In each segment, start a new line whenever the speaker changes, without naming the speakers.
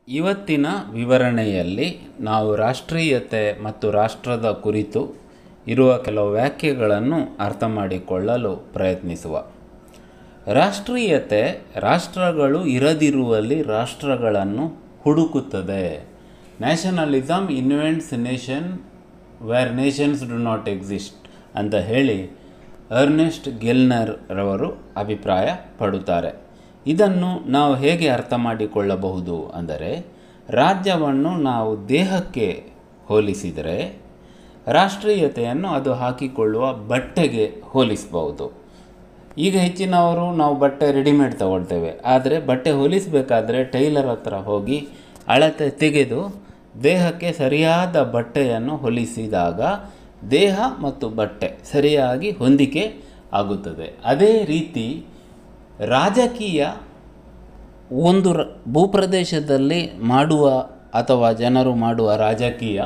ಇವತ್ತಿನ ವಿವರಣೆಯಲ್ಲಿ ನಾವು ರಾಷ್ಟ್ರೀಯತೆ ಮತ್ತು ರಾಷ್ಟ್ರದ ಕುರಿತು ಇರುವ ಕೆಲವು ವ್ಯಾಖ್ಯೆಗಳನ್ನು ಅರ್ಥ ಮಾಡಿಕೊಳ್ಳಲು ಪ್ರಯತ್ನಿಸುವ ರಾಷ್ಟ್ರೀಯತೆ ರಾಷ್ಟ್ರಗಳು ಇರದಿರುವಲ್ಲಿ ರಾಷ್ಟ್ರಗಳನ್ನು ಹುಡುಕುತ್ತದೆ nationalism invents nation where nations do not exist ಅಂತ ಹೇಳಿ ಅರ್ನೆಸ್ಟ್ ಗೆಲ್ನರ್ ರವರು ಅಭಿಪ್ರಾಯ ಪಡುತ್ತಾರೆ ಇದನ್ನು ನಾವು ಹೇಗೆ ಅರ್ಥ ಮಾಡಿಕೊಳ್ಳಬಹುದು ಅಂದರೆ ರಾಜ್ಯವನ್ನು ನಾವು ದೇಹಕ್ಕೆ ಹೋಲಿಸಿದರೆ ರಾಷ್ಟ್ರೀಯತೆಯನ್ನು ಅದು ಹಾಕಿಕೊಳ್ಳುವ ಬಟ್ಟೆಗೆ ಹೋಲಿಸಬಹುದು ಈಗ ಹೆಚ್ಚಿನವರು ನಾವು ಬಟ್ಟೆ ರೆಡಿಮೇಡ್ ತಗೊಳ್ತೇವೆ ಆದರೆ ಬಟ್ಟೆ ಹೊಲಿಸಬೇಕಾದ್ರೆ ಟೈಲರ್ ಹತ್ರ ಹೋಗಿ ಅಳತೆ ತೆಗೆದು ದೇಹಕ್ಕೆ ಸರಿಯಾದ ಬಟ್ಟೆಯನ್ನು ಹೊಲಿಸಿದಾಗ ದೇಹ ಮತ್ತು ಬಟ್ಟೆ ಸರಿಯಾಗಿ ಹೊಂದಿಕೆ ಆಗುತ್ತದೆ ಅದೇ ರೀತಿ ರಾಜಕೀಯ ಒಂದು ರ ಭೂಪ್ರದೇಶದಲ್ಲಿ ಮಾಡುವ ಅಥವಾ ಜನರು ಮಾಡುವ ರಾಜಕೀಯ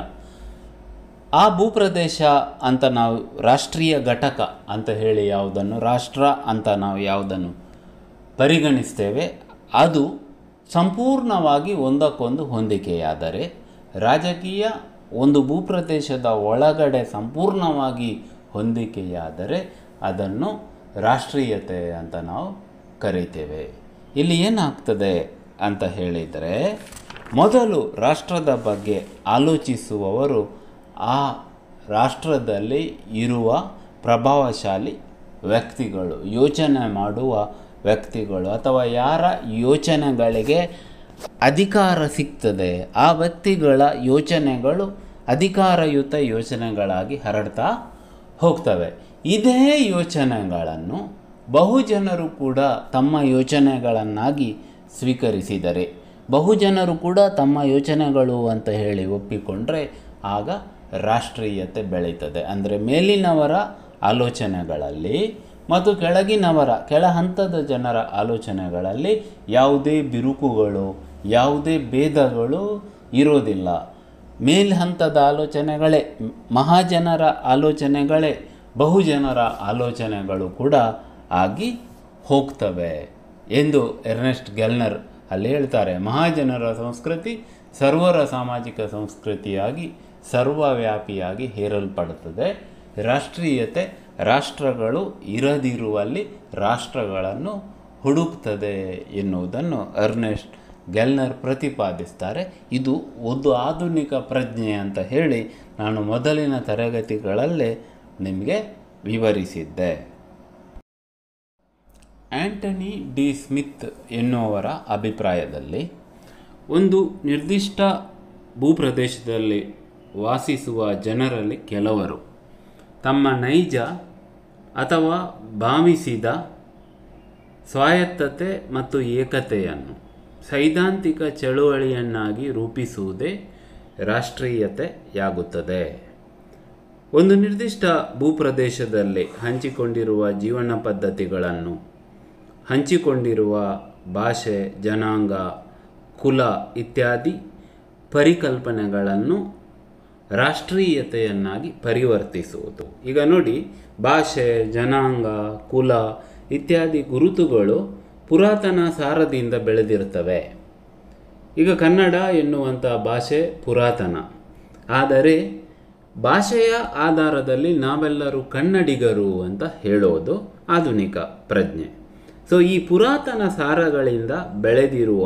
ಆ ಭೂಪ್ರದೇಶ ಅಂತ ನಾವು ರಾಷ್ಟ್ರೀಯ ಘಟಕ ಅಂತ ಹೇಳಿ ಯಾವುದನ್ನು ರಾಷ್ಟ್ರ ಅಂತ ನಾವು ಯಾವುದನ್ನು ಪರಿಗಣಿಸ್ತೇವೆ ಅದು ಸಂಪೂರ್ಣವಾಗಿ ಒಂದಕ್ಕೊಂದು ಹೊಂದಿಕೆಯಾದರೆ ರಾಜಕೀಯ ಒಂದು ಭೂಪ್ರದೇಶದ ಒಳಗಡೆ ಸಂಪೂರ್ಣವಾಗಿ ಹೊಂದಿಕೆಯಾದರೆ ಅದನ್ನು ರಾಷ್ಟ್ರೀಯತೆ ಅಂತ ನಾವು ಕರೀತೇವೆ ಇಲ್ಲಿ ಏನಾಗ್ತದೆ ಅಂತ ಹೇಳಿದರೆ ಮೊದಲು ರಾಷ್ಟ್ರದ ಬಗ್ಗೆ ಆಲೋಚಿಸುವವರು ಆ ರಾಷ್ಟ್ರದಲ್ಲಿ ಇರುವ ಪ್ರಭಾವಶಾಲಿ ವ್ಯಕ್ತಿಗಳು ಯೋಚನೆ ಮಾಡುವ ವ್ಯಕ್ತಿಗಳು ಅಥವಾ ಯಾರ ಯೋಚನೆಗಳಿಗೆ ಅಧಿಕಾರ ಸಿಗ್ತದೆ ಆ ವ್ಯಕ್ತಿಗಳ ಯೋಚನೆಗಳು ಅಧಿಕಾರಯುತ ಯೋಚನೆಗಳಾಗಿ ಹರಡ್ತಾ ಹೋಗ್ತವೆ ಇದೇ ಯೋಚನೆಗಳನ್ನು ಬಹುಜನರು ಕೂಡ ತಮ್ಮ ಯೋಚನೆಗಳನ್ನಾಗಿ ಸ್ವೀಕರಿಸಿದರೆ ಬಹುಜನರು ಕೂಡ ತಮ್ಮ ಯೋಚನೆಗಳು ಅಂತ ಹೇಳಿ ಒಪ್ಪಿಕೊಂಡ್ರೆ ಆಗ ರಾಷ್ಟ್ರೀಯತೆ ಬೆಳೀತದೆ ಅಂದರೆ ಮೇಲಿನವರ ಆಲೋಚನೆಗಳಲ್ಲಿ ಮತ್ತು ಕೆಳಗಿನವರ ಕೆಳ ಹಂತದ ಜನರ ಆಲೋಚನೆಗಳಲ್ಲಿ ಯಾವುದೇ ಬಿರುಕುಗಳು ಯಾವುದೇ ಭೇದಗಳು ಇರೋದಿಲ್ಲ ಮೇಲ್ ಹಂತದ ಆಲೋಚನೆಗಳೇ ಮಹಾಜನರ ಆಲೋಚನೆಗಳೇ ಬಹುಜನರ ಆಲೋಚನೆಗಳು ಕೂಡ ಆಗಿ ಹೋಗ್ತವೆ ಎಂದು ಎರ್ನೆಸ್ಟ್ ಗೆಲ್ನರ್ ಅಲ್ಲಿ ಹೇಳ್ತಾರೆ ಮಹಾಜನರ ಸಂಸ್ಕೃತಿ ಸರ್ವರ ಸಾಮಾಜಿಕ ಸಂಸ್ಕೃತಿಯಾಗಿ ಸರ್ವವ್ಯಾಪಿಯಾಗಿ ಹೇರಲ್ಪಡುತ್ತದೆ ರಾಷ್ಟ್ರೀಯತೆ ರಾಷ್ಟ್ರಗಳು ಇರದಿರುವಲ್ಲಿ ರಾಷ್ಟ್ರಗಳನ್ನು ಹುಡುಕ್ತದೆ ಎನ್ನುವುದನ್ನು ಅರ್ನೆಸ್ಟ್ ಗೆಲ್ನರ್ ಪ್ರತಿಪಾದಿಸ್ತಾರೆ ಇದು ಒಂದು ಆಧುನಿಕ ಪ್ರಜ್ಞೆ ಅಂತ ಹೇಳಿ ನಾನು ಮೊದಲಿನ ತರಗತಿಗಳಲ್ಲೇ ನಿಮಗೆ ವಿವರಿಸಿದ್ದೆ ಆಂಟನಿ ಡಿ ಸ್ಮಿತ್ ಎನ್ನುವರ ಅಭಿಪ್ರಾಯದಲ್ಲಿ ಒಂದು ನಿರ್ದಿಷ್ಟ ಭೂಪ್ರದೇಶದಲ್ಲಿ ವಾಸಿಸುವ ಜನರಲ್ಲಿ ಕೆಲವರು ತಮ್ಮ ನೈಜ ಅಥವಾ ಭಾವಿಸಿದ ಸ್ವಾಯತ್ತತೆ ಮತ್ತು ಏಕತೆಯನ್ನು ಸೈದ್ಧಾಂತಿಕ ಚಳುವಳಿಯನ್ನಾಗಿ ರೂಪಿಸುವುದೇ ರಾಷ್ಟ್ರೀಯತೆಯಾಗುತ್ತದೆ ಒಂದು ನಿರ್ದಿಷ್ಟ ಭೂಪ್ರದೇಶದಲ್ಲಿ ಹಂಚಿಕೊಂಡಿರುವ ಜೀವನ ಪದ್ಧತಿಗಳನ್ನು ಹಂಚಿಕೊಂಡಿರುವ ಭಾಷೆ ಜನಾಂಗ ಕುಲ ಇತ್ಯಾದಿ ಪರಿಕಲ್ಪನೆಗಳನ್ನು ರಾಷ್ಟ್ರೀಯತೆಯನ್ನಾಗಿ ಪರಿವರ್ತಿಸುವುದು ಈಗ ನೋಡಿ ಭಾಷೆ ಜನಾಂಗ ಕುಲ ಇತ್ಯಾದಿ ಗುರುತುಗಳು ಪುರಾತನ ಸಾರದಿಂದ ಬೆಳೆದಿರ್ತವೆ ಈಗ ಕನ್ನಡ ಎನ್ನುವಂಥ ಭಾಷೆ ಪುರಾತನ ಆದರೆ ಭಾಷೆಯ ಆಧಾರದಲ್ಲಿ ನಾವೆಲ್ಲರೂ ಕನ್ನಡಿಗರು ಅಂತ ಹೇಳೋದು ಆಧುನಿಕ ಪ್ರಜ್ಞೆ ಸೊ ಈ ಪುರಾತನ ಸಾರಗಳಿಂದ ಬೆಳೆದಿರುವ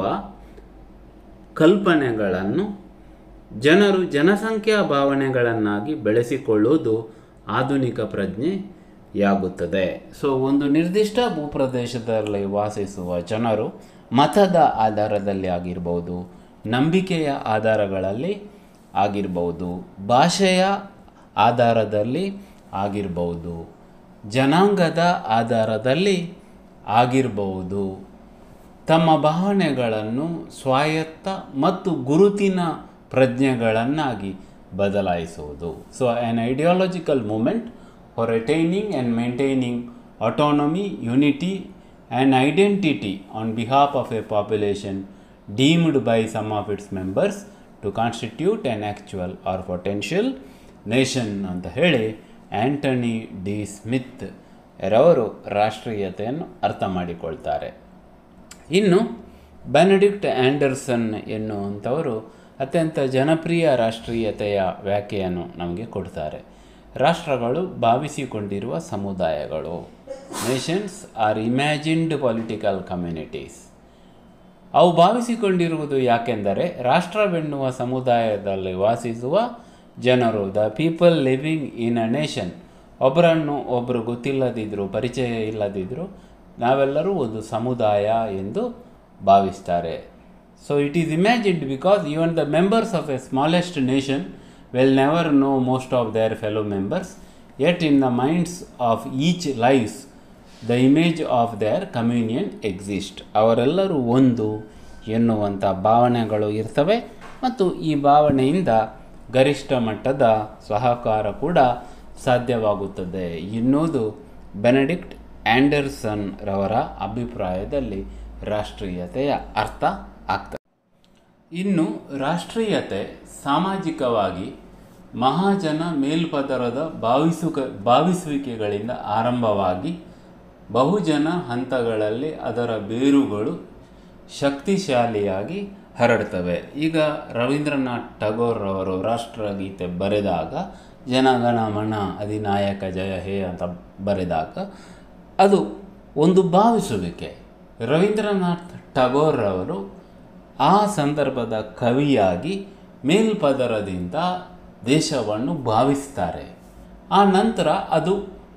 ಕಲ್ಪನೆಗಳನ್ನು ಜನರು ಜನಸಂಖ್ಯಾ ಭಾವನೆಗಳನ್ನಾಗಿ ಬೆಳೆಸಿಕೊಳ್ಳುವುದು ಆಧುನಿಕ ಪ್ರಜ್ಞೆಯಾಗುತ್ತದೆ ಸೊ ಒಂದು ನಿರ್ದಿಷ್ಟ ಭೂಪ್ರದೇಶದಲ್ಲಿ ವಾಸಿಸುವ ಜನರು ಮತದ ಆಧಾರದಲ್ಲಿ ಆಗಿರ್ಬೋದು ನಂಬಿಕೆಯ ಆಧಾರಗಳಲ್ಲಿ ಆಗಿರ್ಬೋದು ಭಾಷೆಯ ಆಧಾರದಲ್ಲಿ ಆಗಿರ್ಬೋದು ಜನಾಂಗದ ಆಧಾರದಲ್ಲಿ ಆಗಿರಬಹುದು ತಮ್ಮ ಭಾವನೆಗಳನ್ನು ಸ್ವಾಯತ್ತ ಮತ್ತು ಗುರುತಿನ ಪ್ರಜ್ಞೆಗಳನ್ನಾಗಿ ಬದಲಾಯಿಸುವುದು so an ideological movement for attaining and maintaining autonomy unity and identity on behalf of a population deemed by some of its members to constitute an actual or potential nation ಅಂತ ಹೇಳಿ ಆ್ಯಂಟನಿ ಡಿ ಸ್ಮಿತ್ ರವರು ರಾಷ್ಟ್ರೀಯತೆಯನ್ನು ಅರ್ಥ ಮಾಡಿಕೊಳ್ತಾರೆ ಇನ್ನು Benedict Anderson ಎನ್ನುವಂಥವರು ಅತ್ಯಂತ ಜನಪ್ರಿಯ ರಾಷ್ಟ್ರೀಯತೆಯ ವ್ಯಾಖ್ಯೆಯನ್ನು ನಮಗೆ ಕೊಡ್ತಾರೆ ರಾಷ್ಟ್ರಗಳು ಭಾವಿಸಿಕೊಂಡಿರುವ ಸಮುದಾಯಗಳು nations are imagined political communities ಅವು ಭಾವಿಸಿಕೊಂಡಿರುವುದು ಯಾಕೆಂದರೆ ರಾಷ್ಟ್ರವೆನ್ನುವ ಸಮುದಾಯದಲ್ಲಿ ವಾಸಿಸುವ ಜನರು the people living in a nation ಒಬ್ಬರನ್ನು ಒಬ್ಬರು ಗೊತ್ತಿಲ್ಲದಿದ್ದರೂ ಪರಿಚಯ ಇಲ್ಲದಿದ್ದರೂ ನಾವೆಲ್ಲರೂ ಒಂದು ಸಮುದಾಯ ಎಂದು ಭಾವಿಸ್ತಾರೆ so it is imagined because even the members of a smallest nation will never know most of their fellow members yet in the minds of each lives the image of their communion exist ಅವರೆಲ್ಲರೂ ಒಂದು ಎನ್ನುವಂಥ ಭಾವನೆಗಳು ಇರ್ತವೆ ಮತ್ತು ಈ ಭಾವನೆಯಿಂದ ಗರಿಷ್ಠ ಮಟ್ಟದ ಸಹಕಾರ ಕೂಡ ಸಾಧ್ಯವಾಗುತ್ತದೆ ಎನ್ನುವುದು ಬೆನಡಿಕ್ಟ್ ಆ್ಯಂಡರ್ಸನ್ ರವರ ಅಭಿಪ್ರಾಯದಲ್ಲಿ ರಾಷ್ಟ್ರೀಯತೆಯ ಅರ್ಥ ಆಗ್ತದೆ ಇನ್ನು ರಾಷ್ಟ್ರೀಯತೆ ಸಾಮಾಜಿಕವಾಗಿ ಮಹಾಜನ ಮೇಲ್ಪದರದ ಭಾವಿಸುಕ ಭಾವಿಸುವಿಕೆಗಳಿಂದ ಆರಂಭವಾಗಿ ಬಹುಜನ ಹಂತಗಳಲ್ಲಿ ಅದರ ಬೇರುಗಳು ಶಕ್ತಿಶಾಲಿಯಾಗಿ ಹರಡ್ತವೆ ಈಗ ರವೀಂದ್ರನಾಥ್ ಟಗೋರ್ ಅವರು ರಾಷ್ಟ್ರಗೀತೆ ಬರೆದಾಗ ಜನಗಣ ಮನ ಅಧಿನಾಯಕ ಜಯ ಹೇ ಅಂತ ಬರೆದಾಗ ಅದು ಒಂದು ಭಾವಿಸುವಿಕೆ ರವೀಂದ್ರನಾಥ್ ಟಗೋರ್ ಅವರು ಆ ಸಂದರ್ಭದ ಕವಿಯಾಗಿ ಮೇಲ್ಪದರದಿಂದ ದೇಶವನ್ನು ಭಾವಿಸ್ತಾರೆ ಆ ನಂತರ ಅದು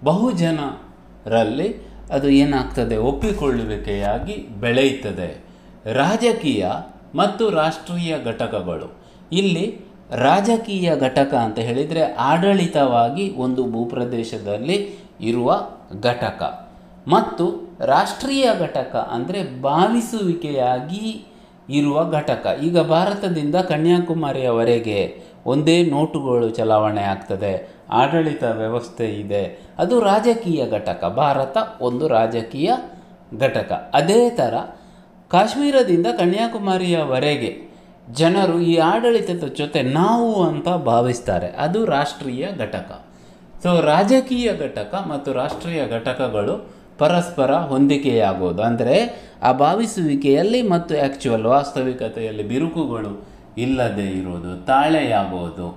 ಬಹುಜನರಲ್ಲಿ ಅದು ಏನಾಗ್ತದೆ ಒಪ್ಪಿಕೊಳ್ಳುವಿಕೆಯಾಗಿ ಬೆಳೆಯುತ್ತದೆ ರಾಜಕೀಯ ಮತ್ತು ರಾಷ್ಟ್ರೀಯ ಘಟಕಗಳು ಇಲ್ಲಿ ರಾಜಕೀಯ ಘಟಕ ಅಂತ ಹೇಳಿದರೆ ಆಡಳಿತವಾಗಿ ಒಂದು ಭೂಪ್ರದೇಶದಲ್ಲಿ ಇರುವ ಘಟಕ ಮತ್ತು ರಾಷ್ಟ್ರೀಯ ಘಟಕ ಅಂದರೆ ಭಾವಿಸುವಿಕೆಯಾಗಿ ಇರುವ ಘಟಕ ಈಗ ಭಾರತದಿಂದ ಕನ್ಯಾಕುಮಾರಿಯವರೆಗೆ ಒಂದೇ ನೋಟುಗಳು ಚಲಾವಣೆ ಆಗ್ತದೆ ಆಡಳಿತ ವ್ಯವಸ್ಥೆ ಇದೆ ಅದು ರಾಜಕೀಯ ಘಟಕ ಭಾರತ ಒಂದು ರಾಜಕೀಯ ಘಟಕ ಅದೇ ಥರ ಕಾಶ್ಮೀರದಿಂದ ಕನ್ಯಾಕುಮಾರಿಯವರೆಗೆ ಜನರು ಈ ಆಡಳಿತದ ಜೊತೆ ನಾವು ಅಂತ ಭಾವಿಸ್ತಾರೆ ಅದು ರಾಷ್ಟ್ರೀಯ ಘಟಕ ಸೊ ರಾಜಕೀಯ ಘಟಕ ಮತ್ತು ರಾಷ್ಟ್ರೀಯ ಘಟಕಗಳು ಪರಸ್ಪರ ಹೊಂದಿಕೆಯಾಗೋದು ಅಂದರೆ ಆ ಭಾವಿಸುವಿಕೆಯಲ್ಲಿ ಮತ್ತು ಆ್ಯಕ್ಚುಯಲ್ ವಾಸ್ತವಿಕತೆಯಲ್ಲಿ ಬಿರುಕುಗಳು ಇಲ್ಲದೆ ಇರೋದು ತಾಳೆಯಾಗೋದು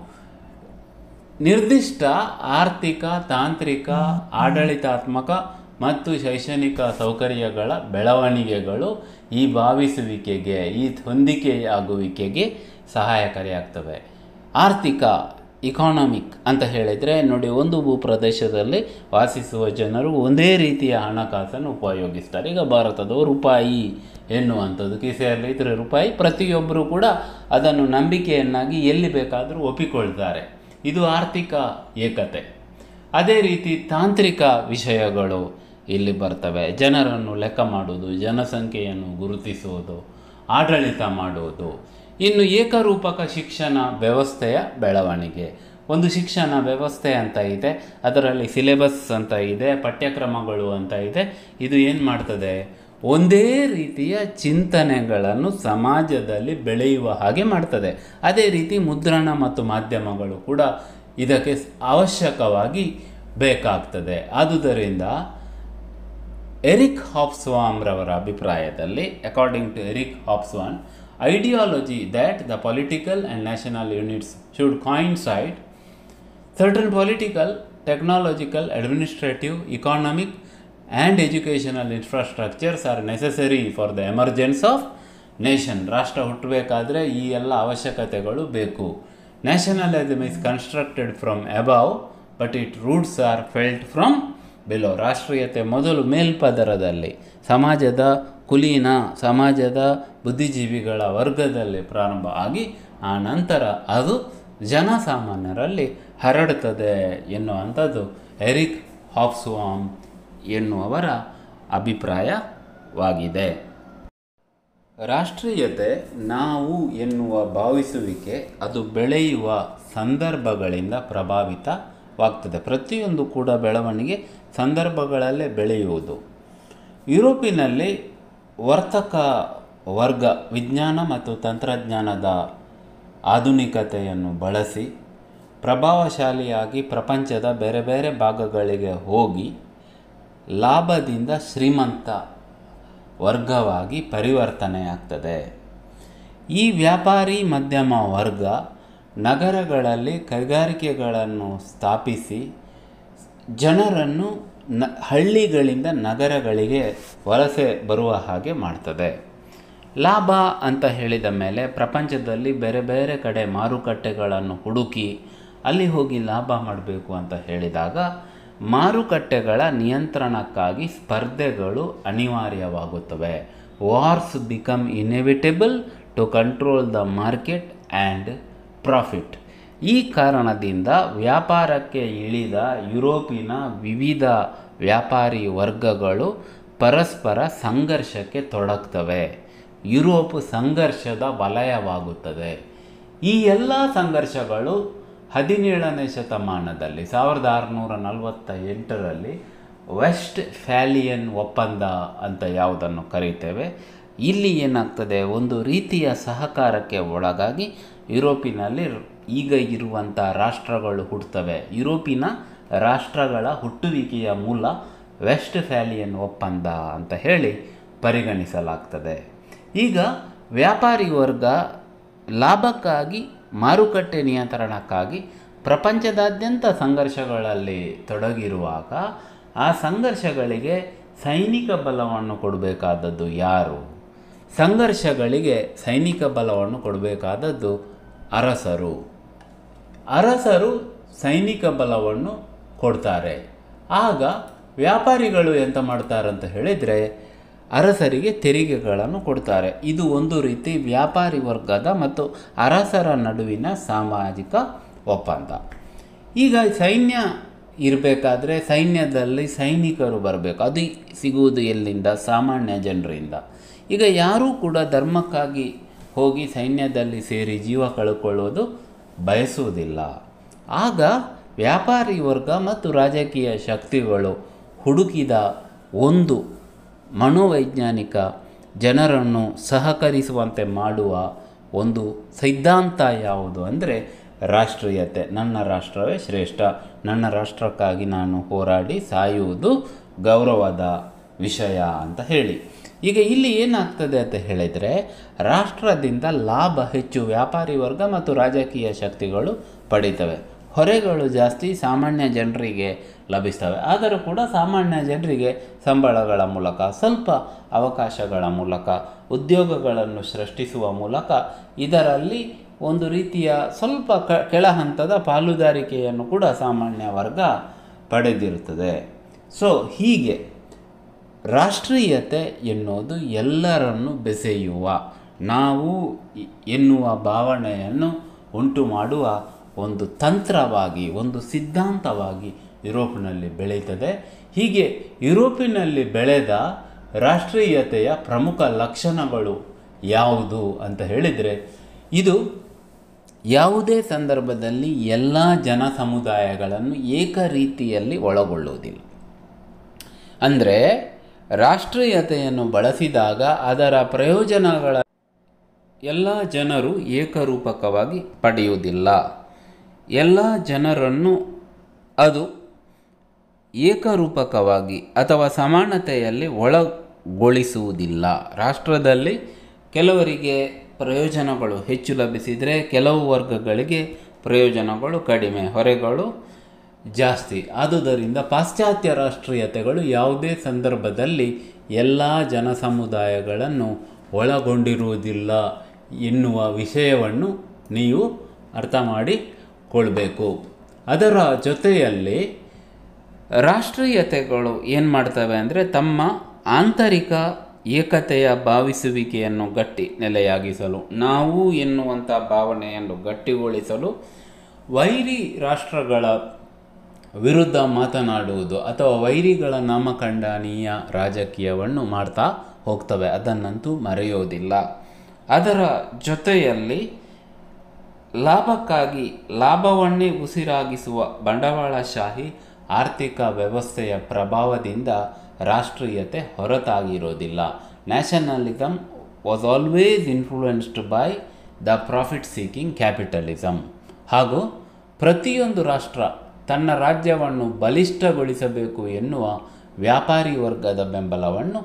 ನಿರ್ದಿಷ್ಟ ಆರ್ಥಿಕ ತಾಂತ್ರಿಕ ಆಡಳಿತಾತ್ಮಕ ಮತ್ತು ಶೈಕ್ಷಣಿಕ ಸೌಕರ್ಯಗಳ ಬೆಳವಣಿಗೆಗಳು ಈ ಭಾವಿಸುವಿಕೆಗೆ ಈ ಹೊಂದಿಕೆಯಾಗುವಿಕೆಗೆ ಸಹಾಯಕಾರಿಯಾಗ್ತವೆ ಆರ್ಥಿಕ ಇಕಾನಮಿಕ್ ಅಂತ ಹೇಳಿದರೆ ನೋಡಿ ಒಂದು ಭೂಪ್ರದೇಶದಲ್ಲಿ ವಾಸಿಸುವ ಜನರು ಒಂದೇ ರೀತಿಯ ಹಣಕಾಸನ್ನು ಉಪಯೋಗಿಸ್ತಾರೆ ಈಗ ಭಾರತದ ರೂಪಾಯಿ ಎನ್ನುವಂಥದ್ದು ಕಿಸೆಯಲ್ಲಿ ಇದ್ರೆ ರೂಪಾಯಿ ಪ್ರತಿಯೊಬ್ಬರು ಕೂಡ ಅದನ್ನು ನಂಬಿಕೆಯನ್ನಾಗಿ ಎಲ್ಲಿ ಬೇಕಾದರೂ ಒಪ್ಪಿಕೊಳ್ತಾರೆ ಇದು ಆರ್ಥಿಕ ಏಕತೆ ಅದೇ ರೀತಿ ತಾಂತ್ರಿಕ ವಿಷಯಗಳು ಇಲ್ಲಿ ಬರ್ತವೆ ಜನರನ್ನು ಲೆಕ್ಕ ಮಾಡುವುದು ಜನಸಂಖ್ಯೆಯನ್ನು ಗುರುತಿಸುವುದು ಆಡಳಿತ ಮಾಡುವುದು ಇನ್ನು ಏಕರೂಪಕ ಶಿಕ್ಷಣ ವ್ಯವಸ್ಥೆಯ ಬೆಳವಣಿಗೆ ಒಂದು ಶಿಕ್ಷಣ ವ್ಯವಸ್ಥೆ ಅಂತ ಇದೆ ಅದರಲ್ಲಿ ಸಿಲೆಬಸ್ ಅಂತ ಇದೆ ಪಠ್ಯಕ್ರಮಗಳು ಅಂತ ಇದೆ ಇದು ಏನು ಮಾಡ್ತದೆ ಒಂದೇ ರೀತಿಯ ಚಿಂತನೆಗಳನ್ನು ಸಮಾಜದಲ್ಲಿ ಬೆಳೆಯುವ ಹಾಗೆ ಮಾಡ್ತದೆ ಅದೇ ರೀತಿ ಮುದ್ರಣ ಮತ್ತು ಮಾಧ್ಯಮಗಳು ಕೂಡ ಇದಕ್ಕೆ ಅವಶ್ಯಕವಾಗಿ ಬೇಕಾಗ್ತದೆ ಆದುದರಿಂದ ಎರಿಕ್ ಹಾಪ್ಸ್ವಾಮ್ ರವರ ಅಭಿಪ್ರಾಯದಲ್ಲಿ according to Eric Hobsbawm ideology that the political and national units should coincide certain political, technological, administrative, economic, and educational infrastructures are necessary for the emergence of nation. ರಾಷ್ಟ್ರ ಹುಟ್ಟಬೇಕಾದ್ರೆ ಈ ಎಲ್ಲ ಅವಶ್ಯಕತೆಗಳು ಬೇಕು nationalism is constructed from above but it roots are felt from below ರಾಷ್ಟ್ರೀಯತೆ ಮೊದಲು ಮೇಲ್ಪದರದಲ್ಲಿ ಸಮಾಜದ ಕುಲೀನ ಸಮಾಜದ ಬುದ್ಧಿಜೀವಿಗಳ ವರ್ಗದಲ್ಲಿ ಪ್ರಾರಂಭ ಆಗಿ ಆ ನಂತರ ಅದು ಜನಸಾಮಾನ್ಯರಲ್ಲಿ ಹರಡುತ್ತದೆ ಎನ್ನುವಂಥದ್ದು ಎರಿಕ್ ಹಾಪ್ಸ್ವಾಮ್ ಎನ್ನುವವರ ಅಭಿಪ್ರಾಯವಾಗಿದೆ ರಾಷ್ಟ್ರೀಯತೆ ನಾವು ಎನ್ನುವ ಭಾವಿಸುವಿಕೆ ಅದು ಬೆಳೆಯುವ ಸಂದರ್ಭಗಳಿಂದ ಪ್ರಭಾವಿತವಾಗ್ತದೆ ಪ್ರತಿಯೊಂದು ಕೂಡ ಬೆಳವಣಿಗೆ ಸಂದರ್ಭಗಳಲ್ಲೇ ಬೆಳೆಯುವುದು ಯುರೋಪಿನಲ್ಲಿ ವರ್ತಕ ವರ್ಗ ವಿಜ್ಞಾನ ಮತ್ತು ತಂತ್ರಜ್ಞಾನದ ಆಧುನಿಕತೆಯನ್ನು ಬಳಸಿ ಪ್ರಭಾವಶಾಲಿಯಾಗಿ ಪ್ರಪಂಚದ ಬೇರೆ ಬೇರೆ ಭಾಗಗಳಿಗೆ ಹೋಗಿ ಲಾಭದಿಂದ ಶ್ರೀಮಂತ ವರ್ಗವಾಗಿ ಪರಿವರ್ತನೆಯಾಗ್ತದೆ ಈ ವ್ಯಾಪಾರಿ ಮಧ್ಯಮ ವರ್ಗ ನಗರಗಳಲ್ಲಿ ಕೈಗಾರಿಕೆಗಳನ್ನು ಸ್ಥಾಪಿಸಿ ಜನರನ್ನು ನ ಹಳ್ಳಿಗಳಿಂದ ನಗರಗಳಿಗೆ ವಲಸೆ ಬರುವ ಹಾಗೆ ಮಾಡ್ತದೆ ಲಾಭ ಅಂತ ಹೇಳಿದ ಮೇಲೆ ಪ್ರಪಂಚದಲ್ಲಿ ಬೇರೆ ಬೇರೆ ಕಡೆ ಮಾರುಕಟ್ಟೆಗಳನ್ನು ಹುಡುಕಿ ಅಲ್ಲಿ ಹೋಗಿ ಲಾಭ ಮಾಡಬೇಕು ಅಂತ ಹೇಳಿದಾಗ ಮಾರುಕಟ್ಟೆಗಳ ನಿಯಂತ್ರಣಕ್ಕಾಗಿ ಸ್ಪರ್ಧೆಗಳು ಅನಿವಾರ್ಯವಾಗುತ್ತವೆ wars become inevitable to control the market and profit ಈ ಕಾರಣದಿಂದ ವ್ಯಾಪಾರಕ್ಕೆ ಇಳಿದ ಯುರೋಪಿನ ವಿವಿಧ ವ್ಯಾಪಾರಿ ವರ್ಗಗಳು ಪರಸ್ಪರ ಸಂಘರ್ಷಕ್ಕೆ ತೊಡಗ್ತವೆ ಯುರೋಪ್ ಸಂಘರ್ಷದ ವಲಯವಾಗುತ್ತದೆ ಈ ಎಲ್ಲ ಸಂಘರ್ಷಗಳು ಹದಿನೇಳನೇ ಶತಮಾನದಲ್ಲಿ ಸಾವಿರದ ಆರುನೂರ ನಲವತ್ತ ಎಂಟರಲ್ಲಿ ವೆಸ್ಟ್ ಫ್ಯಾಲಿಯನ್ ಒಪ್ಪಂದ ಅಂತ ಯಾವುದನ್ನು ಕರೀತೇವೆ ಇಲ್ಲಿ ಏನಾಗ್ತದೆ ಒಂದು ರೀತಿಯ ಸಹಕಾರಕ್ಕೆ ಒಳಗಾಗಿ ಯುರೋಪಿನಲ್ಲಿ ಈಗ ಇರುವಂಥ ರಾಷ್ಟ್ರಗಳು ಹುಟ್ಟುತ್ತವೆ ಯುರೋಪಿನ ರಾಷ್ಟ್ರಗಳ ಹುಟ್ಟುವಿಕೆಯ ಮೂಲ ವೆಸ್ಟ್ ಫ್ಯಾಲಿಯನ್ ಒಪ್ಪಂದ ಅಂತ ಹೇಳಿ ಪರಿಗಣಿಸಲಾಗ್ತದೆ ಈಗ ವ್ಯಾಪಾರಿ ವರ್ಗ ಲಾಭಕ್ಕಾಗಿ ಮಾರುಕಟ್ಟೆ ನಿಯಂತ್ರಣಕ್ಕಾಗಿ ಪ್ರಪಂಚದಾದ್ಯಂತ ಸಂಘರ್ಷಗಳಲ್ಲಿ ತೊಡಗಿರುವಾಗ ಆ ಸಂಘರ್ಷಗಳಿಗೆ ಸೈನಿಕ ಬಲವನ್ನು ಕೊಡಬೇಕಾದದ್ದು ಯಾರು ಸಂಘರ್ಷಗಳಿಗೆ ಸೈನಿಕ ಬಲವನ್ನು ಕೊಡಬೇಕಾದದ್ದು ಅರಸರು ಅರಸರು ಸೈನಿಕ ಬಲವನ್ನು ಕೊಡ್ತಾರೆ ಆಗ ವ್ಯಾಪಾರಿಗಳು ಎಂತ ಮಾಡ್ತಾರೆ ಅಂತ ಹೇಳಿದರೆ ಅರಸರಿಗೆ ತೆರಿಗೆಗಳನ್ನು ಕೊಡ್ತಾರೆ ಇದು ಒಂದು ರೀತಿ ವ್ಯಾಪಾರಿ ವರ್ಗದ ಮತ್ತು ಅರಸರ ನಡುವಿನ ಸಾಮಾಜಿಕ ಒಪ್ಪಂದ ಈಗ ಸೈನ್ಯ ಇರಬೇಕಾದ್ರೆ ಸೈನ್ಯದಲ್ಲಿ ಸೈನಿಕರು ಬರಬೇಕು ಅದು ಸಿಗುವುದು ಎಲ್ಲಿಂದ ಸಾಮಾನ್ಯ ಜನರಿಂದ ಈಗ ಯಾರೂ ಕೂಡ ಧರ್ಮಕ್ಕಾಗಿ ಹೋಗಿ ಸೈನ್ಯದಲ್ಲಿ ಸೇರಿ ಜೀವ ಕಳ್ಕೊಳ್ಳೋದು ಬಯಸುವುದಿಲ್ಲ ಆಗ ವ್ಯಾಪಾರಿ ವರ್ಗ ಮತ್ತು ರಾಜಕೀಯ ಶಕ್ತಿಗಳು ಹುಡುಕಿದ ಒಂದು ಮನೋವೈಜ್ಞಾನಿಕ ಜನರನ್ನು ಸಹಕರಿಸುವಂತೆ ಮಾಡುವ ಒಂದು ಸಿದ್ಧಾಂತ ಯಾವುದು ಅಂದರೆ ರಾಷ್ಟ್ರೀಯತೆ ನನ್ನ ರಾಷ್ಟ್ರವೇ ಶ್ರೇಷ್ಠ ನನ್ನ ರಾಷ್ಟ್ರಕ್ಕಾಗಿ ನಾನು ಹೋರಾಡಿ ಸಾಯುವುದು ಗೌರವದ ವಿಷಯ ಅಂತ ಹೇಳಿ ಈಗ ಇಲ್ಲಿ ಏನಾಗ್ತದೆ ಅಂತ ಹೇಳಿದರೆ ರಾಷ್ಟ್ರದಿಂದ ಲಾಭ ಹೆಚ್ಚು ವ್ಯಾಪಾರಿ ವರ್ಗ ಮತ್ತು ರಾಜಕೀಯ ಶಕ್ತಿಗಳು ಪಡೀತವೆ ಹೊರೆಗಳು ಜಾಸ್ತಿ ಸಾಮಾನ್ಯ ಜನರಿಗೆ ಲಭಿಸ್ತವೆ ಆದರೂ ಕೂಡ ಸಾಮಾನ್ಯ ಜನರಿಗೆ ಸಂಬಳಗಳ ಮೂಲಕ ಸ್ವಲ್ಪ ಅವಕಾಶಗಳ ಮೂಲಕ ಉದ್ಯೋಗಗಳನ್ನು ಸೃಷ್ಟಿಸುವ ಮೂಲಕ ಇದರಲ್ಲಿ ಒಂದು ರೀತಿಯ ಸ್ವಲ್ಪ ಕ ಕೆಳ ಹಂತದ ಪಾಲುದಾರಿಕೆಯನ್ನು ಕೂಡ ಸಾಮಾನ್ಯ ವರ್ಗ ಪಡೆದಿರುತ್ತದೆ ಸೊ ಹೀಗೆ ರಾಷ್ಟ್ರೀಯತೆ ಎನ್ನುವುದು ಎಲ್ಲರನ್ನು ಬೆಸೆಯುವ ನಾವು ಎನ್ನುವ ಭಾವನೆಯನ್ನು ಉಂಟು ಮಾಡುವ ಒಂದು ತಂತ್ರವಾಗಿ ಒಂದು ಸಿದ್ಧಾಂತವಾಗಿ ಯುರೋಪಿನಲ್ಲಿ ಬೆಳೀತದೆ ಹೀಗೆ ಯುರೋಪಿನಲ್ಲಿ ಬೆಳೆದ ರಾಷ್ಟ್ರೀಯತೆಯ ಪ್ರಮುಖ ಲಕ್ಷಣಗಳು ಯಾವುದು ಅಂತ ಹೇಳಿದರೆ ಇದು ಯಾವುದೇ ಸಂದರ್ಭದಲ್ಲಿ ಎಲ್ಲ ಜನ ಸಮುದಾಯಗಳನ್ನು ಏಕ ರೀತಿಯಲ್ಲಿ ಒಳಗೊಳ್ಳುವುದಿಲ್ಲ ಅಂದರೆ ರಾಷ್ಟ್ರೀಯತೆಯನ್ನು ಬಳಸಿದಾಗ ಅದರ ಪ್ರಯೋಜನಗಳ ಎಲ್ಲ ಜನರು ಏಕರೂಪಕವಾಗಿ ಪಡೆಯುವುದಿಲ್ಲ ಎಲ್ಲ ಜನರನ್ನು ಅದು ಏಕರೂಪಕವಾಗಿ ಅಥವಾ ಸಮಾನತೆಯಲ್ಲಿ ಒಳಗೊಳಿಸುವುದಿಲ್ಲ ರಾಷ್ಟ್ರದಲ್ಲಿ ಕೆಲವರಿಗೆ ಪ್ರಯೋಜನಗಳು ಹೆಚ್ಚು ಲಭಿಸಿದರೆ ಕೆಲವು ವರ್ಗಗಳಿಗೆ ಪ್ರಯೋಜನಗಳು ಕಡಿಮೆ ಹೊರೆಗಳು ಜಾಸ್ತಿ ಆದುದರಿಂದ ಪಾಶ್ಚಾತ್ಯ ರಾಷ್ಟ್ರೀಯತೆಗಳು ಯಾವುದೇ ಸಂದರ್ಭದಲ್ಲಿ ಎಲ್ಲ ಜನಸಮುದಾಯಗಳನ್ನು ಒಳಗೊಂಡಿರುವುದಿಲ್ಲ ಎನ್ನುವ ವಿಷಯವನ್ನು ನೀವು ಅರ್ಥ ಮಾಡಿಕೊಳ್ಬೇಕು ಅದರ ಜೊತೆಯಲ್ಲಿ ರಾಷ್ಟ್ರೀಯತೆಗಳು ಏನು ಮಾಡ್ತವೆ ಅಂದರೆ ತಮ್ಮ ಆಂತರಿಕ ಏಕತೆಯ ಭಾವಿಸುವಿಕೆಯನ್ನು ಗಟ್ಟಿ ನೆಲೆಯಾಗಿಸಲು ನಾವು ಎನ್ನುವಂಥ ಭಾವನೆಯನ್ನು ಗಟ್ಟಿಗೊಳಿಸಲು ವೈರಿ ರಾಷ್ಟ್ರಗಳ ವಿರುದ್ಧ ಮಾತನಾಡುವುದು ಅಥವಾ ವೈರಿಗಳ ನಾಮಖಂಡನೀಯ ರಾಜಕೀಯವನ್ನು ಮಾಡ್ತಾ ಹೋಗ್ತವೆ ಅದನ್ನಂತೂ ಮರೆಯೋದಿಲ್ಲ ಅದರ ಜೊತೆಯಲ್ಲಿ ಲಾಭಕ್ಕಾಗಿ ಲಾಭವನ್ನೇ ಉಸಿರಾಗಿಸುವ ಬಂಡವಾಳಶಾಹಿ ಆರ್ಥಿಕ ವ್ಯವಸ್ಥೆಯ ಪ್ರಭಾವದಿಂದ ರಾಷ್ಟ್ರೀಯತೆ ಹೊರತಾಗಿರೋದಿಲ್ಲ nationalism was always influenced by the profit seeking capitalism ಹಾಗೂ ಪ್ರತಿಯೊಂದು ರಾಷ್ಟ್ರ ತನ್ನ ರಾಜ್ಯವನ್ನು ಬಲಿಷ್ಠಗೊಳಿಸಬೇಕು ಎನ್ನುವ ವ್ಯಾಪಾರಿ ವರ್ಗದ ಬೆಂಬಲವನ್ನು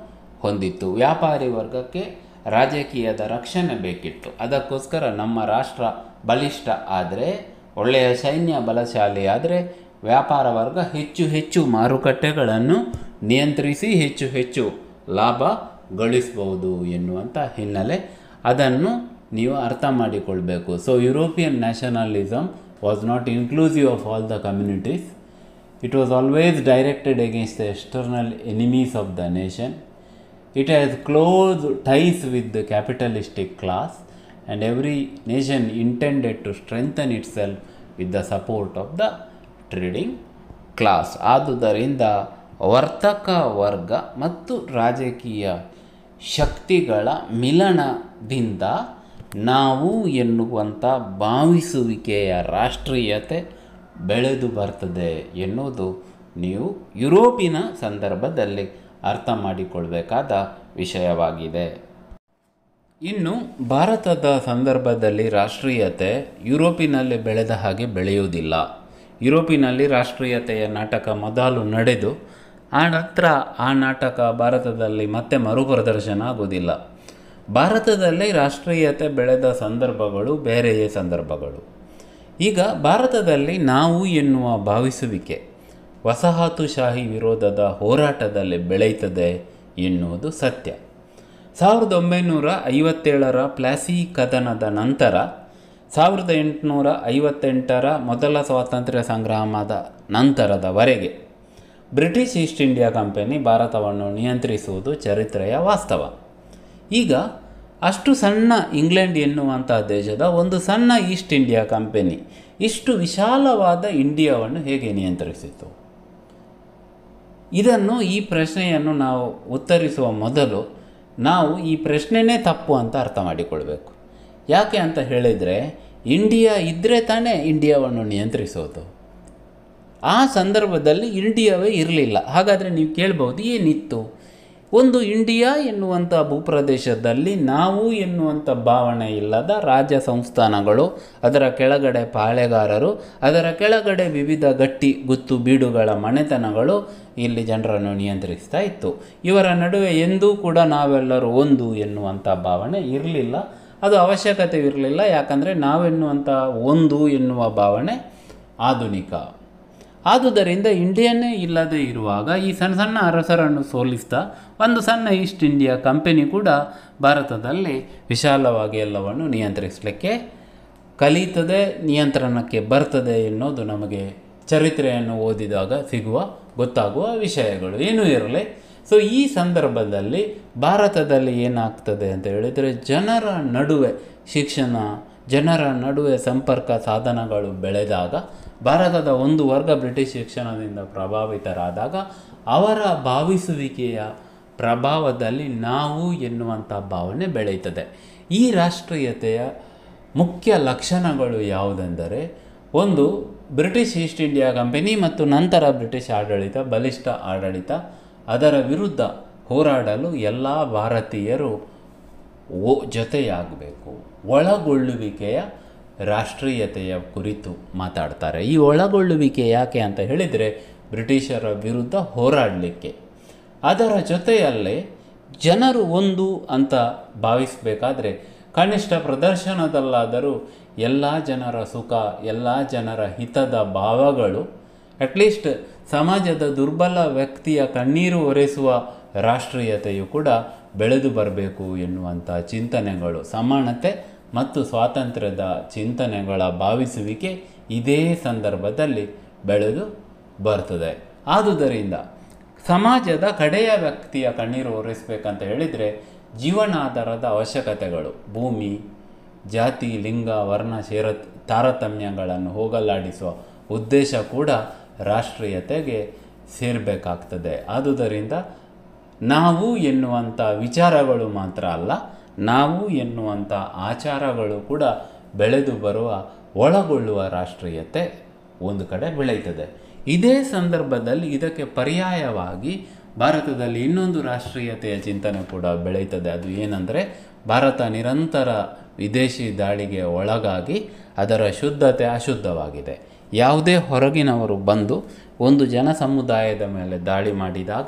ಹೊಂದಿತ್ತು ವ್ಯಾಪಾರಿ ವರ್ಗಕ್ಕೆ ರಾಜಕೀಯದ ರಕ್ಷಣೆ ಬೇಕಿತ್ತು ಅದಕ್ಕೋಸ್ಕರ ನಮ್ಮ ರಾಷ್ಟ್ರ ಬಲಿಷ್ಠ ಆದರೆ ಒಳ್ಳೆಯ ಸೈನ್ಯ ಬಲಶಾಲಿ ಆದರೆ ವ್ಯಾಪಾರ ವರ್ಗ ಹೆಚ್ಚು ಹೆಚ್ಚು ಮಾರುಕಟ್ಟೆಗಳನ್ನು ನಿಯಂತ್ರಿಸಿ ಹೆಚ್ಚು ಹೆಚ್ಚು ಲಾಭ ಗಳಿಸ್ಬೋದು ಎನ್ನುವಂಥ ಹಿನ್ನೆಲೆ ಅದನ್ನು ನೀವು ಅರ್ಥ ಮಾಡಿಕೊಳ್ಬೇಕು so European nationalism was not inclusive of all the communities It was always directed against the external enemies of the nation. It has close ties with the capitalistic class, and every nation intended to strengthen itself with the support of the trading class. ಆದುದರಿಂದ ವರ್ತಕ ವರ್ಗ ಮತ್ತು ರಾಜಕೀಯ ಶಕ್ತಿಗಳ ಮಿಲನದಿಂದ ನಾವು ಎನ್ನುವಂಥ ಭಾವಿಸುವಿಕೆಯ ರಾಷ್ಟ್ರೀಯತೆ ಬೆಳೆದು ಬರ್ತದೆ ಎನ್ನುವುದು ನೀವು ಯುರೋಪಿನ ಸಂದರ್ಭದಲ್ಲಿ ಅರ್ಥ ಮಾಡಿಕೊಳ್ಬೇಕಾದ ವಿಷಯವಾಗಿದೆ ಇನ್ನು ಭಾರತದ ಸಂದರ್ಭದಲ್ಲಿ ರಾಷ್ಟ್ರೀಯತೆ ಯುರೋಪಿನಲ್ಲಿ ಬೆಳೆದ ಹಾಗೆ ಬೆಳೆಯುವುದಿಲ್ಲ ಯುರೋಪಿನಲ್ಲಿ ರಾಷ್ಟ್ರೀಯತೆಯ ನಾಟಕ ಮೊದಲು ನಡೆದು ಆ ನಂತರ ಆ ನಾಟಕ ಭಾರತದಲ್ಲಿ ಮತ್ತೆ ಮರುಪ್ರದರ್ಶನ ಆಗುವುದಿಲ್ಲ ಭಾರತದಲ್ಲಿ ರಾಷ್ಟ್ರೀಯತೆ ಬೆಳೆದ ಸಂದರ್ಭಗಳು ಬೇರೆಯೇ ಸಂದರ್ಭಗಳು ಈಗ ಭಾರತದಲ್ಲಿ ನಾವು ಎನ್ನುವ ಭಾವಿಸುವಿಕೆ ವಸಾಹತುಶಾಹಿ ವಿರೋಧದ ಹೋರಾಟದಲ್ಲಿ ಬೆಳೆಯುತ್ತದೆ ಎನ್ನುವುದು ಸತ್ಯ ಸಾವಿರದ ಒಂಬೈನೂರ ಐವತ್ತೇಳರ ಪ್ಲಾಸಿ ಕದನದ ನಂತರ ಸಾವಿರದ ಎಂಟುನೂರ ಐವತ್ತೆಂಟರ ಮೊದಲ ಸ್ವಾತಂತ್ರ್ಯ ಸಂಗ್ರಾಮದ ನಂತರದವರೆಗೆ ಬ್ರಿಟಿಷ್ ಈಸ್ಟ್ ಇಂಡಿಯಾ ಕಂಪನಿ ಭಾರತವನ್ನು ನಿಯಂತ್ರಿಸುವುದು ಚರಿತ್ರೆಯ ವಾಸ್ತವ ಈಗ ಅಷ್ಟು ಸಣ್ಣ ಇಂಗ್ಲೆಂಡ್ ಎನ್ನುವಂಥ ದೇಶದ ಒಂದು ಸಣ್ಣ ಈಸ್ಟ್ ಇಂಡಿಯಾ ಕಂಪನಿ ಇಷ್ಟು ವಿಶಾಲವಾದ ಇಂಡಿಯಾವನ್ನು ಹೇಗೆ ನಿಯಂತ್ರಿಸಿತು ಇದನ್ನು ಈ ಪ್ರಶ್ನೆಯನ್ನು ನಾವು ಉತ್ತರಿಸುವ ಮೊದಲು ನಾವು ಈ ಪ್ರಶ್ನೆನೇ ತಪ್ಪು ಅಂತ ಅರ್ಥ ಮಾಡಿಕೊಳ್ಬೇಕು ಯಾಕೆ ಅಂತ ಹೇಳಿದರೆ ಇಂಡಿಯಾ ಇದ್ದರೆ ತಾನೇ ಇಂಡಿಯಾವನ್ನು ನಿಯಂತ್ರಿಸೋದು ಆ ಸಂದರ್ಭದಲ್ಲಿ ಇಂಡಿಯಾವೇ ಇರಲಿಲ್ಲ ಹಾಗಾದರೆ ನೀವು ಕೇಳ್ಬೋದು ಏನಿತ್ತು ಒಂದು ಇಂಡಿಯಾ ಎನ್ನುವಂಥ ಭೂಪ್ರದೇಶದಲ್ಲಿ ನಾವು ಎನ್ನುವಂಥ ಭಾವನೆ ಇಲ್ಲದ ರಾಜ್ಯ ಸಂಸ್ಥಾನಗಳು ಅದರ ಕೆಳಗಡೆ ಪಾಳೆಗಾರರು ಅದರ ಕೆಳಗಡೆ ವಿವಿಧ ಗಟ್ಟಿ ಗುತ್ತು ಬೀಡುಗಳ ಮನೆತನಗಳು ಇಲ್ಲಿ ಜನರನ್ನು ನಿಯಂತ್ರಿಸ್ತಾ ಇತ್ತು ಇವರ ನಡುವೆ ಎಂದೂ ಕೂಡ ನಾವೆಲ್ಲರೂ ಒಂದು ಎನ್ನುವಂಥ ಭಾವನೆ ಇರಲಿಲ್ಲ ಅದು ಅವಶ್ಯಕತೆ ಇರಲಿಲ್ಲ ಯಾಕಂದರೆ ನಾವೆನ್ನುವಂಥ ಒಂದು ಎನ್ನುವ ಭಾವನೆ ಆಧುನಿಕ ಆದುದರಿಂದ ಇಂಡಿಯನ್ನೇ ಇಲ್ಲದೆ ಇರುವಾಗ ಈ ಸಣ್ಣ ಸಣ್ಣ ಅರಸರನ್ನು ಸೋಲಿಸ್ತಾ ಒಂದು ಸಣ್ಣ ಈಸ್ಟ್ ಇಂಡಿಯಾ ಕಂಪನಿ ಕೂಡ ಭಾರತದಲ್ಲಿ ವಿಶಾಲವಾಗಿ ಎಲ್ಲವನ್ನು ನಿಯಂತ್ರಿಸಲಿಕ್ಕೆ ಕಲಿತದೆ ನಿಯಂತ್ರಣಕ್ಕೆ ಬರ್ತದೆ ಎನ್ನುವುದು ನಮಗೆ ಚರಿತ್ರೆಯನ್ನು ಓದಿದಾಗ ಸಿಗುವ ಗೊತ್ತಾಗುವ ವಿಷಯಗಳು ಏನೂ ಇರಲಿ ಸೊ ಈ ಸಂದರ್ಭದಲ್ಲಿ ಭಾರತದಲ್ಲಿ ಏನಾಗ್ತದೆ ಅಂತ ಹೇಳಿದರೆ ಜನರ ನಡುವೆ ಶಿಕ್ಷಣ ಜನರ ನಡುವೆ ಸಂಪರ್ಕ ಸಾಧನಗಳು ಬೆಳೆದಾಗ ಭಾರತದ ಒಂದು ವರ್ಗ ಬ್ರಿಟಿಷ್ ಶಿಕ್ಷಣದಿಂದ ಪ್ರಭಾವಿತರಾದಾಗ ಅವರ ಭಾವಿಸುವಿಕೆಯ ಪ್ರಭಾವದಲ್ಲಿ ನಾವು ಎನ್ನುವಂಥ ಭಾವನೆ ಬೆಳೆಯುತ್ತದೆ ಈ ರಾಷ್ಟ್ರೀಯತೆಯ ಮುಖ್ಯ ಲಕ್ಷಣಗಳು ಯಾವುದೆಂದರೆ ಒಂದು ಬ್ರಿಟಿಷ್ ಈಸ್ಟ್ ಇಂಡಿಯಾ ಕಂಪನಿ ಮತ್ತು ನಂತರ ಬ್ರಿಟಿಷ್ ಆಡಳಿತ ಬಲಿಷ್ಠ ಆಡಳಿತ ಅದರ ವಿರುದ್ಧ ಹೋರಾಡಲು ಎಲ್ಲ ಭಾರತೀಯರು ಓ ಜೊತೆಯಾಗಬೇಕು ಒಳಗೊಳ್ಳುವಿಕೆಯ ರಾಷ್ಟ್ರೀಯತೆಯ ಕುರಿತು ಮಾತಾಡ್ತಾರೆ ಈ ಒಳಗೊಳ್ಳುವಿಕೆ ಯಾಕೆ ಅಂತ ಹೇಳಿದರೆ ಬ್ರಿಟಿಷರ ವಿರುದ್ಧ ಹೋರಾಡಲಿಕ್ಕೆ ಅದರ ಜೊತೆಯಲ್ಲೇ ಜನರು ಒಂದು ಅಂತ ಭಾವಿಸಬೇಕಾದ್ರೆ ಕನಿಷ್ಠ ಪ್ರದರ್ಶನದಲ್ಲಾದರೂ ಎಲ್ಲ ಜನರ ಸುಖ ಎಲ್ಲ ಜನರ ಹಿತದ ಭಾವಗಳು ಅಟ್ಲೀಸ್ಟ್ ಸಮಾಜದ ದುರ್ಬಲ ವ್ಯಕ್ತಿಯ ಕಣ್ಣೀರು ಒರೆಸುವ ರಾಷ್ಟ್ರೀಯತೆಯು ಕೂಡ ಬೆಳೆದು ಬರಬೇಕು ಎನ್ನುವಂಥ ಚಿಂತನೆಗಳು ಸಮಾನತೆ ಮತ್ತು ಸ್ವಾತಂತ್ರ್ಯದ ಚಿಂತನೆಗಳ ಭಾವಿಸುವಿಕೆ ಇದೇ ಸಂದರ್ಭದಲ್ಲಿ ಬೆಳೆದು ಬರ್ತದೆ ಆದುದರಿಂದ ಸಮಾಜದ ಕಡೆಯ ವ್ಯಕ್ತಿಯ ಕಣ್ಣೀರು ಒರೆಸಬೇಕಂತ ಹೇಳಿದರೆ ಜೀವನಾಧಾರದ ಅವಶ್ಯಕತೆಗಳು ಭೂಮಿ ಜಾತಿ ಲಿಂಗ ವರ್ಣ ಸೇರ ತಾರತಮ್ಯಗಳನ್ನು ಹೋಗಲಾಡಿಸುವ ಉದ್ದೇಶ ಕೂಡ ರಾಷ್ಟ್ರೀಯತೆಗೆ ಸೇರಬೇಕಾಗ್ತದೆ ಆದುದರಿಂದ ನಾವು ಎನ್ನುವಂಥ ವಿಚಾರಗಳು ಮಾತ್ರ ಅಲ್ಲ ನಾವು ಎನ್ನುವಂಥ ಆಚಾರಗಳು ಕೂಡ ಬೆಳೆದು ಬರುವ ಒಳಗೊಳ್ಳುವ ರಾಷ್ಟ್ರೀಯತೆ ಒಂದು ಕಡೆ ಬೆಳೆಯುತ್ತದೆ ಇದೇ ಸಂದರ್ಭದಲ್ಲಿ ಇದಕ್ಕೆ ಪರ್ಯಾಯವಾಗಿ ಭಾರತದಲ್ಲಿ ಇನ್ನೊಂದು ರಾಷ್ಟ್ರೀಯತೆಯ ಚಿಂತನೆ ಕೂಡ ಬೆಳೆಯುತ್ತದೆ ಅದು ಏನಂದರೆ ಭಾರತ ನಿರಂತರ ವಿದೇಶಿ ದಾಳಿಗೆ ಒಳಗಾಗಿ ಅದರ ಶುದ್ಧತೆ ಅಶುದ್ಧವಾಗಿದೆ ಯಾವುದೇ ಹೊರಗಿನವರು ಬಂದು ಒಂದು ಜನ ಸಮುದಾಯದ ಮೇಲೆ ದಾಳಿ ಮಾಡಿದಾಗ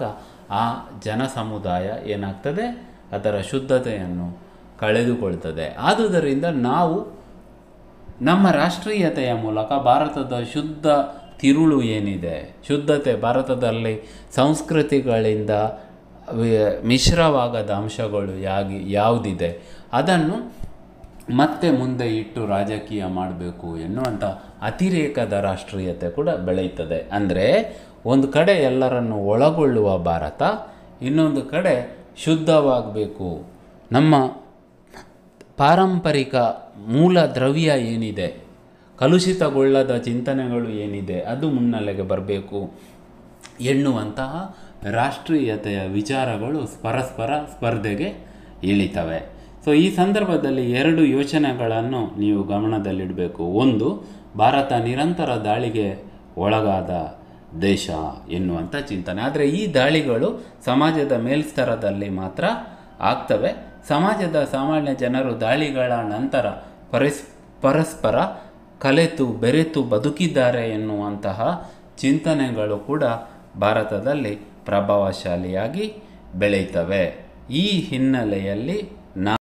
ಆ ಜನ ಸಮುದಾಯ ಏನಾಗ್ತದೆ ಅದರ ಶುದ್ಧತೆಯನ್ನು ಕಳೆದುಕೊಳ್ತದೆ ಆದುದರಿಂದ ನಾವು ನಮ್ಮ ರಾಷ್ಟ್ರೀಯತೆಯ ಮೂಲಕ ಭಾರತದ ಶುದ್ಧ ತಿರುಳು ಏನಿದೆ ಶುದ್ಧತೆ ಭಾರತದಲ್ಲಿ ಸಂಸ್ಕೃತಿಗಳಿಂದ ವಿ- ಮಿಶ್ರವಾಗದ ಅಂಶಗಳು ಯಾಗಿ ಯಾವುದಿದೆ ಅದನ್ನು ಮತ್ತೆ ಮುಂದೆ ಇಟ್ಟು ರಾಜಕೀಯ ಮಾಡಬೇಕು ಎನ್ನುವಂಥ ಅತಿರೇಕದ ರಾಷ್ಟ್ರೀಯತೆ ಕೂಡ ಬೆಳೆಯುತ್ತದೆ ಅಂದರೆ ಒಂದು ಕಡೆ ಎಲ್ಲರನ್ನು ಒಳಗೊಳ್ಳುವ ಭಾರತ ಇನ್ನೊಂದು ಕಡೆ ಶುದ್ಧವಾಗಬೇಕು ನಮ್ಮ ಪಾರಂಪರಿಕ ಮೂಲ ದ್ರವ್ಯ ಏನಿದೆ ಕಲುಷಿತಗೊಳ್ಳದ ಚಿಂತನೆಗಳು ಏನಿದೆ ಅದು ಮುನ್ನೆಲೆಗೆ ಬರಬೇಕು ಎನ್ನುವಂತಹ ರಾಷ್ಟ್ರೀಯತೆಯ ವಿಚಾರಗಳು ಪರಸ್ಪರ ಸ್ಪರ್ಧೆಗೆ ಇಳಿತವೆ ಸೊ ಈ ಸಂದರ್ಭದಲ್ಲಿ ಎರಡು ಯೋಚನೆಗಳನ್ನು ನೀವು ಗಮನದಲ್ಲಿಡಬೇಕು ಒಂದು ಭಾರತ ನಿರಂತರ ದಾಳಿಗೆ ಒಳಗಾದ ದೇಶ ಎನ್ನುವಂಥ ಚಿಂತನೆ ಆದರೆ ಈ ದಾಳಿಗಳು ಸಮಾಜದ ಮೇಲ್ಸ್ತರದಲ್ಲಿ ಮಾತ್ರ ಆಗ್ತವೆ ಸಮಾಜದ ಸಾಮಾನ್ಯ ಜನರು ದಾಳಿಗಳ ನಂತರ ಪರಸ್ ಪರಸ್ಪರ ಕಲೆತು ಬೆರೆತು ಬದುಕಿದ್ದಾರೆ ಎನ್ನುವಂತಹ ಚಿಂತನೆಗಳು ಕೂಡ ಭಾರತದಲ್ಲಿ ಪ್ರಭಾವಶಾಲಿಯಾಗಿ ಬೆಳೆಯುತ್ತವೆ ಈ ಹಿನ್ನೆಲೆಯಲ್ಲಿ ನಾ